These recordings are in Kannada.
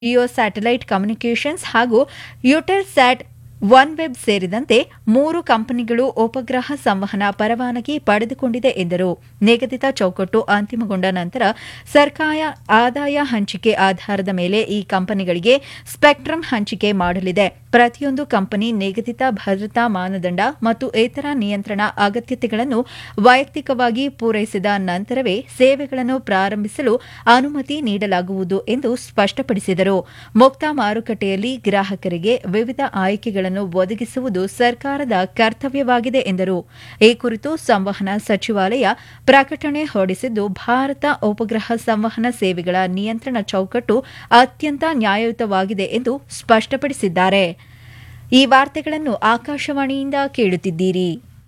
ಜಿಯೋ ಸ್ಯಾಟಲೈಟ್ ಕಮ್ಯುನಿಕೇಷನ್ಸ್ ಹಾಗೂ ಯುಟೆಲ್ಸ್ಯಾಟ್ ಒನ್ ವೆಬ್ ಸೇರಿದಂತೆ ಮೂರು ಕಂಪನಿಗಳು ಉಪಗ್ರಹ ಸಂವಹನ ಪರವಾನಗಿ ಪಡೆದುಕೊಂಡಿದೆ ಎಂದರು ನಿಗದಿತ ಚೌಕಟ್ಟು ಅಂತಿಮಗೊಂಡ ನಂತರ ಸರ್ಕಾರ ಆದಾಯ ಹಂಚಿಕೆ ಆಧಾರದ ಮೇಲೆ ಈ ಕಂಪನಿಗಳಿಗೆ ಸ್ಪೆಕ್ಟ್ರಮ್ ಹಂಚಿಕೆ ಮಾಡಲಿದೆ ಪ್ರತಿಯೊಂದು ಕಂಪನಿ ನಿಗದಿತ ಭದ್ರತಾ ಮಾನದಂಡ ಮತ್ತು ಇತರ ನಿಯಂತ್ರಣ ಅಗತ್ಯತೆಗಳನ್ನು ವೈಯಕ್ತಿಕವಾಗಿ ಪೂರೈಸಿದ ನಂತರವೇ ಸೇವೆಗಳನ್ನು ಪ್ರಾರಂಭಿಸಲು ಅನುಮತಿ ನೀಡಲಾಗುವುದು ಎಂದು ಸ್ಪಷ್ಟಪಡಿಸಿದರು ಮುಕ್ತ ಮಾರುಕಟ್ಟೆಯಲ್ಲಿ ಗ್ರಾಹಕರಿಗೆ ವಿವಿಧ ಆಯ್ಕೆಗಳನ್ನು ಒದಗಿಸುವುದು ಸರ್ಕಾರದ ಕರ್ತವ್ಯವಾಗಿದೆ ಎಂದರು ಈ ಕುರಿತು ಸಂವಹನ ಸಚಿವಾಲಯ ಪ್ರಕಟಣೆ ಹೊರಡಿಸಿದ್ದು ಭಾರತ ಉಪಗ್ರಹ ಸಂವಹನ ಸೇವೆಗಳ ನಿಯಂತ್ರಣ ಚೌಕಟ್ಟು ಅತ್ಯಂತ ನ್ಯಾಯಯುತವಾಗಿದೆ ಎಂದು ಸ್ಪಷ್ಟಪಡಿಸಿದ್ದಾರೆ ಈ ವಾರ್ತೆಗಳನ್ನು ಆಕಾಶವಾಣಿಯಿಂದ ಕೇಳುತ್ತಿದ್ದೀರಿ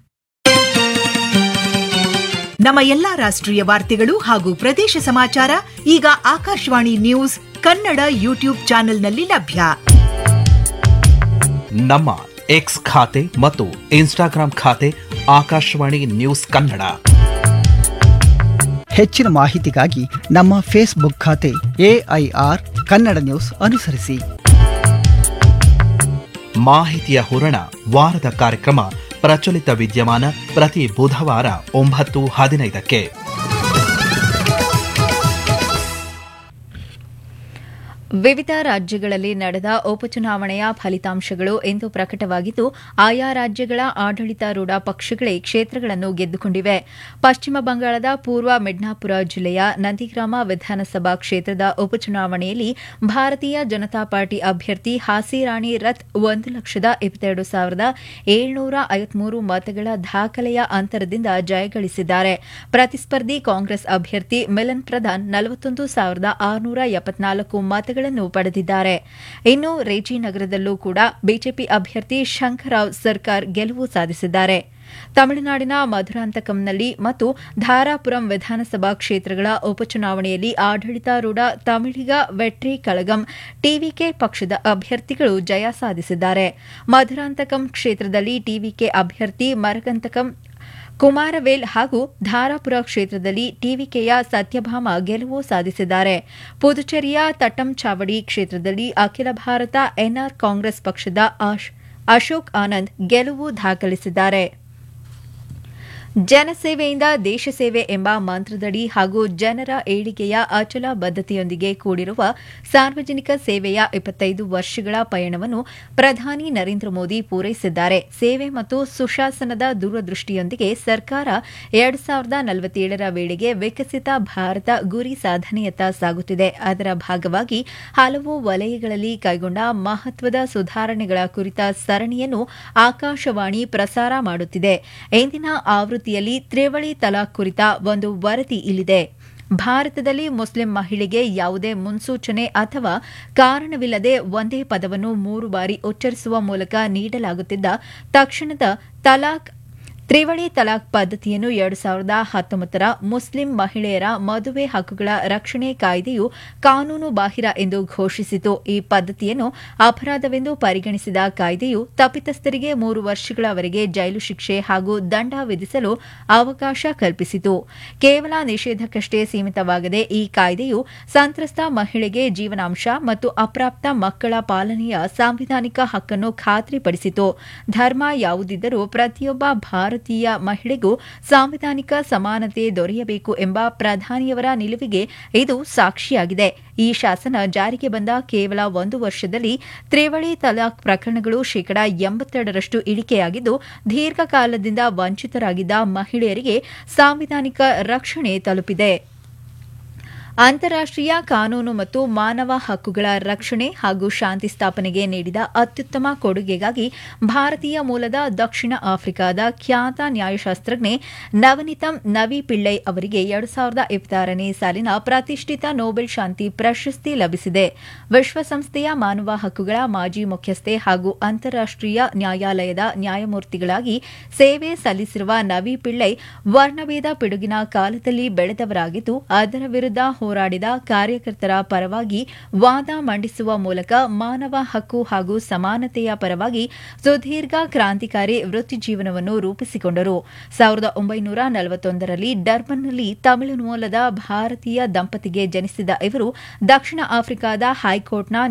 ನಮ್ಮ ಎಲ್ಲಾ ರಾಷ್ಟ್ರೀಯ ವಾರ್ತೆಗಳು ಹಾಗೂ ಪ್ರದೇಶ ಸಮಾಚಾರ ಈಗ ಆಕಾಶವಾಣಿ ನ್ಯೂಸ್ ಕನ್ನಡ ಯೂಟ್ಯೂಬ್ ಚಾನೆಲ್ನಲ್ಲಿ ಲಭ್ಯ ನಮ್ಮ ಎಕ್ಸ್ ಖಾತೆ ಮತ್ತು ಇನ್ಸ್ಟಾಗ್ರಾಂ ಖಾತೆ ಆಕಾಶವಾಣಿ ನ್ಯೂಸ್ ಕನ್ನಡ ಹೆಚ್ಚಿನ ಮಾಹಿತಿಗಾಗಿ ನಮ್ಮ ಫೇಸ್ಬುಕ್ ಖಾತೆ ಎಐಆರ್ ಕನ್ನಡ ನ್ಯೂಸ್ ಅನುಸರಿಸಿ ಮಾಹಿತಿಯ ಹೂರಣ ವಾರದ ಕಾರ್ಯಕ್ರಮ ಪ್ರಚಲಿತ ವಿದ್ಯಮಾನ ಪ್ರತಿ ಬುಧವಾರ ಒಂಬತ್ತು ಹದಿನೈದಕ್ಕೆ ವಿವಿಧ ರಾಜ್ಯಗಳಲ್ಲಿ ನಡೆದ ಉಪಚುನಾವಣೆಯ ಫಲಿತಾಂಶಗಳು ಇಂದು ಪ್ರಕಟವಾಗಿದ್ದು ಆಯಾ ರಾಜ್ಯಗಳ ಆಡಳಿತಾರೂಢ ಪಕ್ಷಗಳೇ ಕ್ಷೇತ್ರಗಳನ್ನು ಗೆದ್ದುಕೊಂಡಿವೆ ಪಶ್ಚಿಮ ಬಂಗಾಳದ ಪೂರ್ವ ಮಿಡ್ನಾಪುರ ಜಿಲ್ಲೆಯ ನಂದಿಗ್ರಾಮ ವಿಧಾನಸಭಾ ಕ್ಷೇತ್ರದ ಉಪಚುನಾವಣೆಯಲ್ಲಿ ಭಾರತೀಯ ಜನತಾ ಪಾರ್ಟಿ ಅಭ್ಯರ್ಥಿ ಹಾಸಿರಾಣಿ ರಥ್ ಒಂದು ಲಕ್ಷದ ಇಪ್ಪತ್ತೆರಡು ಸಾವಿರದ ಏಳ್ನೂರ ಐವತ್ಮೂರು ಮತಗಳ ದಾಖಲೆಯ ಅಂತರದಿಂದ ಜಯಗಳಿಸಿದ್ದಾರೆ ಪ್ರತಿಸ್ಪರ್ಧಿ ಕಾಂಗ್ರೆಸ್ ಅಭ್ಯರ್ಥಿ ಮಿಲನ್ ಪ್ರಧಾನ್ ನಲವತ್ತೊಂದು ಸಾವಿರದ ಆರುನೂರ ಎಪ್ಪತ್ನಾಲ್ಕು ಮತಗಳನ್ನು ಪಡೆದಿದ್ದಾರೆ ಇನ್ನು ರೇಜಿನಗರದಲ್ಲೂ ಕೂಡ ಬಿಜೆಪಿ ಅಭ್ಯರ್ಥಿ ಶಂಕರರಾವ್ ಸರ್ಕಾರ್ ಗೆಲುವು ಸಾಧಿಸಿದ್ದಾರೆ ತಮಿಳುನಾಡಿನ ಮಧುರಾಂತಕಂನಲ್ಲಿ ಮತ್ತು ಧಾರಾಪುರಂ ವಿಧಾನಸಭಾ ಕ್ಷೇತ್ರಗಳ ಉಪಚುನಾವಣೆಯಲ್ಲಿ ಆಡಳಿತಾರೂಢ ತಮಿಳಿಗ ವೆಟ್ರಿ ಕಳಗಂ ಟಿವಿಕೆ ಪಕ್ಷದ ಅಭ್ಯರ್ಥಿಗಳು ಜಯ ಸಾಧಿಸಿದ್ದಾರೆ ಮಧುರಾಂತಕಂ ಕ್ಷೇತ್ರದಲ್ಲಿ ಟಿವಿಕೆ ಅಭ್ಯರ್ಥಿ ಮರಗಂತಕಂ ಕುಮಾರವೇಲ್ ಹಾಗೂ ಧಾರಾಪುರ ಕ್ಷೇತ್ರದಲ್ಲಿ ಟಿವಿಕೆಯ ಸತ್ಯಭಾಮ ಗೆಲುವು ಸಾಧಿಸಿದ್ದಾರೆ ಪುದುಚೇರಿಯ ತಟ್ಟಂಚಾವಡಿ ಕ್ಷೇತ್ರದಲ್ಲಿ ಅಖಿಲ ಭಾರತ ಎನ್ಆರ್ ಕಾಂಗ್ರೆಸ್ ಪಕ್ಷದ ಅಶೋಕ್ ಆನಂದ್ ಗೆಲುವು ದಾಖಲಿಸಿದ್ದಾರೆ ಜನಸೇವೆಯಿಂದ ದೇಶ ಸೇವೆ ಎಂಬ ಮಂತ್ರದಡಿ ಹಾಗೂ ಜನರ ಏಳಿಗೆಯ ಅಚಲ ಬದ್ಧತೆಯೊಂದಿಗೆ ಕೂಡಿರುವ ಸಾರ್ವಜನಿಕ ಸೇವೆಯ ಇಪ್ಪತ್ತೈದು ವರ್ಷಗಳ ಪಯಣವನ್ನು ಪ್ರಧಾನಿ ನರೇಂದ್ರ ಮೋದಿ ಪೂರೈಸಿದ್ದಾರೆ ಸೇವೆ ಮತ್ತು ಸುಶಾಸನದ ದೂರದೃಷ್ಟಿಯೊಂದಿಗೆ ಸರ್ಕಾರ ಎರಡು ಸಾವಿರದ ನಲವತ್ತೇಳರ ವೇಳೆಗೆ ವಿಕಸಿತ ಭಾರತ ಗುರಿ ಸಾಧನೆಯತ್ತ ಸಾಗುತ್ತಿದೆ ಅದರ ಭಾಗವಾಗಿ ಹಲವು ವಲಯಗಳಲ್ಲಿ ಕೈಗೊಂಡ ಮಹತ್ವದ ಸುಧಾರಣೆಗಳ ಕುರಿತ ಸರಣಿಯನ್ನು ಆಕಾಶವಾಣಿ ಪ್ರಸಾರ ಮಾಡುತ್ತಿದೆ ಇಂದಿನ ಆವೃತ್ತಿಯಲ್ಲಿ ತ್ರಿವಳಿ ತಲಾಖ್ ಕುರಿತ ಒಂದು ವರದಿ ಇಲ್ಲಿದೆ ಭಾರತದಲ್ಲಿ ಮುಸ್ಲಿಂ ಮಹಿಳೆಗೆ ಯಾವುದೇ ಮುನ್ಸೂಚನೆ ಅಥವಾ ಕಾರಣವಿಲ್ಲದೆ ಒಂದೇ ಪದವನ್ನು ಮೂರು ಬಾರಿ ಉಚ್ಚರಿಸುವ ಮೂಲಕ ನೀಡಲಾಗುತ್ತಿದ್ದ ತಕ್ಷಣದ ತಲಾಖ್ ತ್ರಿವಳಿ ತಲಾಖ್ ಪದ್ಧತಿಯನ್ನು ಎರಡು ಸಾವಿರದ ಹತ್ತೊಂಬತ್ತರ ಮುಸ್ಲಿಂ ಮಹಿಳೆಯರ ಮದುವೆ ಹಕ್ಕುಗಳ ರಕ್ಷಣೆ ಕಾಯ್ದೆಯು ಕಾನೂನು ಬಾಹಿರ ಎಂದು ಘೋಷಿಸಿತು ಈ ಪದ್ಧತಿಯನ್ನು ಅಪರಾಧವೆಂದು ಪರಿಗಣಿಸಿದ ಕಾಯ್ದೆಯು ತಪ್ಪಿತಸ್ಥರಿಗೆ ಮೂರು ವರ್ಷಗಳವರೆಗೆ ಜೈಲು ಶಿಕ್ಷೆ ಹಾಗೂ ದಂಡ ವಿಧಿಸಲು ಅವಕಾಶ ಕಲ್ಪಿಸಿತು ಕೇವಲ ನಿಷೇಧಕ್ಕಷ್ಟೇ ಸೀಮಿತವಾಗದೆ ಈ ಕಾಯ್ದೆಯು ಸಂತ್ರಸ್ತ ಮಹಿಳೆಗೆ ಜೀವನಾಂಶ ಮತ್ತು ಅಪ್ರಾಪ್ತ ಮಕ್ಕಳ ಪಾಲನೆಯ ಸಾಂವಿಧಾನಿಕ ಹಕ್ಕನ್ನು ಖಾತ್ರಿಪಡಿಸಿತು ಧರ್ಮ ಯಾವುದಿದ್ದರೂ ಪ್ರತಿಯೊಬ್ಬ ಭಾರತೀಯ ಮಹಿಳೆಗೂ ಸಾಂವಿಧಾನಿಕ ಸಮಾನತೆ ದೊರೆಯಬೇಕು ಎಂಬ ಪ್ರಧಾನಿಯವರ ನಿಲುವಿಗೆ ಇದು ಸಾಕ್ಷಿಯಾಗಿದೆ ಈ ಶಾಸನ ಜಾರಿಗೆ ಬಂದ ಕೇವಲ ಒಂದು ವರ್ಷದಲ್ಲಿ ತ್ರಿವಳಿ ತಲಾಖ್ ಪ್ರಕರಣಗಳು ಶೇಕಡಾ ಎಂಬತ್ತೆರಡರಷ್ಟು ಇಳಿಕೆಯಾಗಿದ್ದು ದೀರ್ಘಕಾಲದಿಂದ ವಂಚಿತರಾಗಿದ್ದ ಮಹಿಳೆಯರಿಗೆ ಸಾಂವಿಧಾನಿಕ ರಕ್ಷಣೆ ತಲುಪಿದೆ ಅಂತಾರಾಷ್ಟೀಯ ಕಾನೂನು ಮತ್ತು ಮಾನವ ಹಕ್ಕುಗಳ ರಕ್ಷಣೆ ಹಾಗೂ ಶಾಂತಿ ಸ್ಥಾಪನೆಗೆ ನೀಡಿದ ಅತ್ಯುತ್ತಮ ಕೊಡುಗೆಗಾಗಿ ಭಾರತೀಯ ಮೂಲದ ದಕ್ಷಿಣ ಆಫ್ರಿಕಾದ ಖ್ಯಾತ ನ್ಯಾಯಶಾಸ್ತ್ರಜ್ಞೆ ನವನಿತಂ ನವಿ ಪಿಳ್ಳೈ ಅವರಿಗೆ ಎರಡು ಸಾವಿರದ ಇಪ್ಪತ್ತಾರನೇ ಸಾಲಿನ ಪ್ರತಿಷ್ಠಿತ ನೊಬೆಲ್ ಶಾಂತಿ ಪ್ರಶಸ್ತಿ ಲಭಿಸಿದೆ ವಿಶ್ವಸಂಸ್ಥೆಯ ಮಾನವ ಹಕ್ಕುಗಳ ಮಾಜಿ ಮುಖ್ಯಸ್ಥೆ ಹಾಗೂ ಅಂತಾರಾಷ್ಟೀಯ ನ್ಯಾಯಾಲಯದ ನ್ಯಾಯಮೂರ್ತಿಗಳಾಗಿ ಸೇವೆ ಸಲ್ಲಿಸಿರುವ ನವಿ ಪಿಳ್ಳೈ ವರ್ಣಭೇದ ಪಿಡುಗಿನ ಕಾಲದಲ್ಲಿ ಬೆಳೆದವರಾಗಿದ್ದು ಅದರ ವಿರುದ್ಧ ಹೋರಾಡಿದ ಕಾರ್ಯಕರ್ತರ ಪರವಾಗಿ ವಾದ ಮಂಡಿಸುವ ಮೂಲಕ ಮಾನವ ಹಕ್ಕು ಹಾಗೂ ಸಮಾನತೆಯ ಪರವಾಗಿ ಸುದೀರ್ಘ ಕ್ರಾಂತಿಕಾರಿ ವೃತ್ತಿಜೀವನವನ್ನು ರೂಪಿಸಿಕೊಂಡರು ಸಾವಿರದ ಒಂಬೈನೂರ ನಲವತ್ತೊಂದರಲ್ಲಿ ಡರ್ಬನ್ನಲ್ಲಿ ತಮಿಳು ಮೂಲದ ಭಾರತೀಯ ದಂಪತಿಗೆ ಜನಿಸಿದ ಇವರು ದಕ್ಷಿಣ ಆಫ್ರಿಕಾದ ಹೈಕೋರ್ಟ್ನ